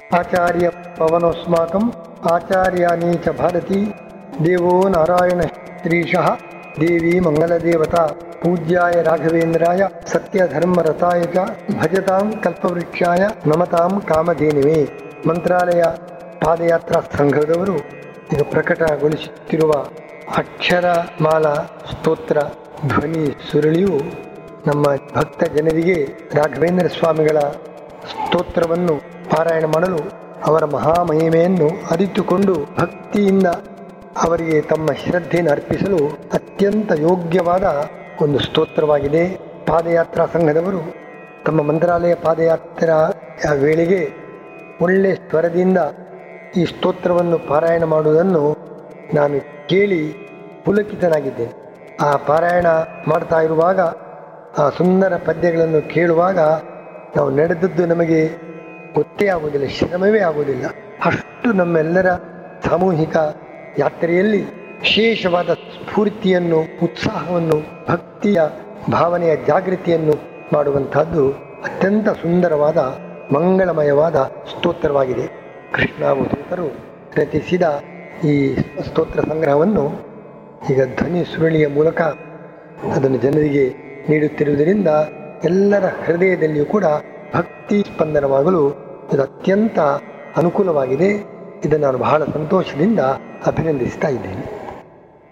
ಆಚಾರ್ಯ ಪವನೋಸ್ಮಾಕಂ ಆಚಾರ್ಯಾನಿ ಚ ಭಾರತಿ ದೇವೋ ನಾರಾಯಣ ಶ್ರೀಶಃ ದೇವಿ ಮಂಗಲದೇವತಾ ಪೂಜ್ಯಾಯ ರಾಘವೇಂದ್ರಾಯ ಸತ್ಯಧರ್ಮರತಾಯ ಚ ಭಜತಾಂ ಕಲ್ಪವೃಕ್ಷಾಯ ನಮತಾಂ ಕಾಮಧೇನುವೆ ಮಂತ್ರಾಲಯ ಪಾದಯಾತ್ರಾ ಸಂಘದವರು ಈಗ ಪ್ರಕಟಗೊಳಿಸುತ್ತಿರುವ ಅಕ್ಷರಮಾಲಾ ಸ್ತೋತ್ರ ಧ್ವನಿ ಸುರಳಿಯು ನಮ್ಮ ಭಕ್ತ ಜನರಿಗೆ ರಾಘವೇಂದ್ರ ಸ್ವಾಮಿಗಳ ಸ್ತೋತ್ರವನ್ನು ಪಾರಾಯಣ ಮಾಡಲು ಅವರ ಮಹಾಮಹಿಮೆಯನ್ನು ಅರಿತುಕೊಂಡು ಭಕ್ತಿಯಿಂದ ಅವರಿಗೆ ತಮ್ಮ ಶ್ರದ್ಧೆಯನ್ನು ಅರ್ಪಿಸಲು ಅತ್ಯಂತ ಯೋಗ್ಯವಾದ ಒಂದು ಸ್ತೋತ್ರವಾಗಿದೆ ಪಾದಯಾತ್ರಾ ಸಂಘದವರು ತಮ್ಮ ಮಂತ್ರಾಲಯ ಪಾದಯಾತ್ರಾ ವೇಳೆಗೆ ಒಳ್ಳೆ ಸ್ವರದಿಂದ ಈ ಸ್ತೋತ್ರವನ್ನು ಪಾರಾಯಣ ಮಾಡುವುದನ್ನು ನಾನು ಕೇಳಿ ಪುಲಕಿತನಾಗಿದ್ದೇನೆ ಆ ಪಾರಾಯಣ ಮಾಡ್ತಾ ಇರುವಾಗ ಆ ಸುಂದರ ಪದ್ಯಗಳನ್ನು ಕೇಳುವಾಗ ನಾವು ನಡೆದದ್ದು ನಮಗೆ ಗೊತ್ತೇ ಆಗುವುದಿಲ್ಲ ಶ್ರಮವೇ ಆಗುವುದಿಲ್ಲ ಅಷ್ಟು ನಮ್ಮೆಲ್ಲರ ಸಾಮೂಹಿಕ ಯಾತ್ರೆಯಲ್ಲಿ ವಿಶೇಷವಾದ ಸ್ಫೂರ್ತಿಯನ್ನು ಉತ್ಸಾಹವನ್ನು ಭಕ್ತಿಯ ಭಾವನೆಯ ಜಾಗೃತಿಯನ್ನು ಮಾಡುವಂತಹದ್ದು ಅತ್ಯಂತ ಸುಂದರವಾದ ಮಂಗಳಮಯವಾದ ಸ್ತೋತ್ರವಾಗಿದೆ ಕೃಷ್ಣಾವಧೂತರು ರಚಿಸಿದ ಈ ಸ್ತೋತ್ರ ಸಂಗ್ರಹವನ್ನು ಈಗ ಧ್ವನಿ ಸುರುಳಿಯ ಮೂಲಕ ಅದನ್ನು ಜನರಿಗೆ ನೀಡುತ್ತಿರುವುದರಿಂದ ಎಲ್ಲರ ಹೃದಯದಲ್ಲಿಯೂ ಕೂಡ ಭಕ್ತಿ ಸ್ಪಂದನವಾಗಲು ಇದು ಅತ್ಯಂತ ಅನುಕೂಲವಾಗಿದೆ ಇದನ್ನು ನಾನು ಬಹಳ ಸಂತೋಷದಿಂದ ಅಭಿನಂದಿಸ್ತಾ ಇದ್ದೇನೆ